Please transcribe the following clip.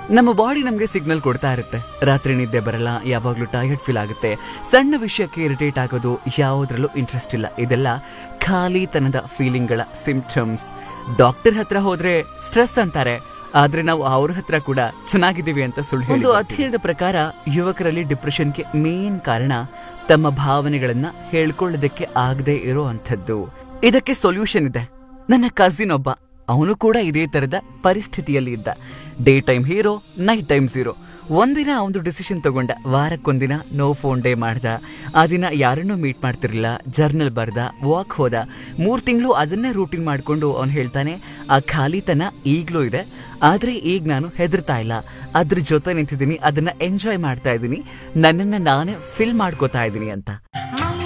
ನಮ್ಮ ಬಾಡಿ ನಮಗೆ ಸಿಗ್ನಲ್ ಕೊಡ್ತಾ ಇರುತ್ತೆ ರಾತ್ರಿ ನಿದ್ದೆ ಬರಲ್ಲ ಯಾವಾಗ್ಲೂ ಟಯರ್ಡ್ ಫೀಲ್ ಆಗುತ್ತೆ ಸಣ್ಣ ವಿಷಯಕ್ಕೆ ಇರಿಟೇಟ್ ಆಗೋದು ಯಾವುದ್ರಲ್ಲೂ ಇಂಟ್ರೆಸ್ಟ್ ಇಲ್ಲ ಇದೆಲ್ಲ ಖಾಲಿತನದ ಫೀಲಿಂಗ್ಗಳ ಸಿಂಪ್ಟಮ್ಸ್ ಡಾಕ್ಟರ್ ಹತ್ರ ಹೋದ್ರೆ ಸ್ಟ್ರೆಸ್ ಅಂತಾರೆ ಆದ್ರೆ ನಾವು ಅವ್ರ ಹತ್ರ ಕೂಡ ಚೆನ್ನಾಗಿದ್ದೀವಿ ಅಂತ ಸುಳ್ಳು ಒಂದು ಅಧ್ಯಯನದ ಪ್ರಕಾರ ಯುವಕರಲ್ಲಿ ಡಿಪ್ರೆಷನ್ಗೆ ಮೇನ್ ಕಾರಣ ತಮ್ಮ ಭಾವನೆಗಳನ್ನ ಹೇಳ್ಕೊಳ್ಳೋದಕ್ಕೆ ಆಗದೆ ಇರೋ ಅಂಥದ್ದು ಇದಕ್ಕೆ ಸೊಲ್ಯೂಷನ್ ಇದೆ ನನ್ನ ಕಸಿನ್ ಒಬ್ಬ ಅವನು ಕೂಡ ಇದೇ ತರದ ಪರಿಸ್ಥಿತಿಯಲ್ಲಿ ಇದ್ದ day time hero night time zero ಒಂದಿನ ಅವನು ಡಿಸಿಷನ್ ತಗೊಂಡ ವಾರಕ್ಕೊಂದಿನ ನೋ ಫೋನ್ ಡೇ ಮಾಡ್ದ ಆ ದಿನ ಯಾರನ್ನೂ ಮೀಟ್ ಮಾಡ್ತಿರ್ಲಿಲ್ಲ ಜರ್ನಲ್ ಬರ್ದ ವಾಕ್ ಹೋದ ಮೂರ್ ತಿಂಗಳು ಅದನ್ನೇ ರೂಟೀನ್ ಮಾಡ್ಕೊಂಡು ಅವನು ಹೇಳ್ತಾನೆ ಆ ಖಾಲಿತನ ಈಗ್ಲೂ ಇದೆ ಆದ್ರೆ ಈಗ ನಾನು ಹೆದರ್ತಾ ಇಲ್ಲ ಅದ್ರ ಜೊತೆ ನಿಂತಿದ್ದೀನಿ ಅದನ್ನ ಎಂಜಾಯ್ ಮಾಡ್ತಾ ಇದ್ದೀನಿ ನನ್ನನ್ನ ನಾನೇ ಫಿಲ್ ಮಾಡ್ಕೋತಾ ಇದ್ದೀನಿ ಅಂತ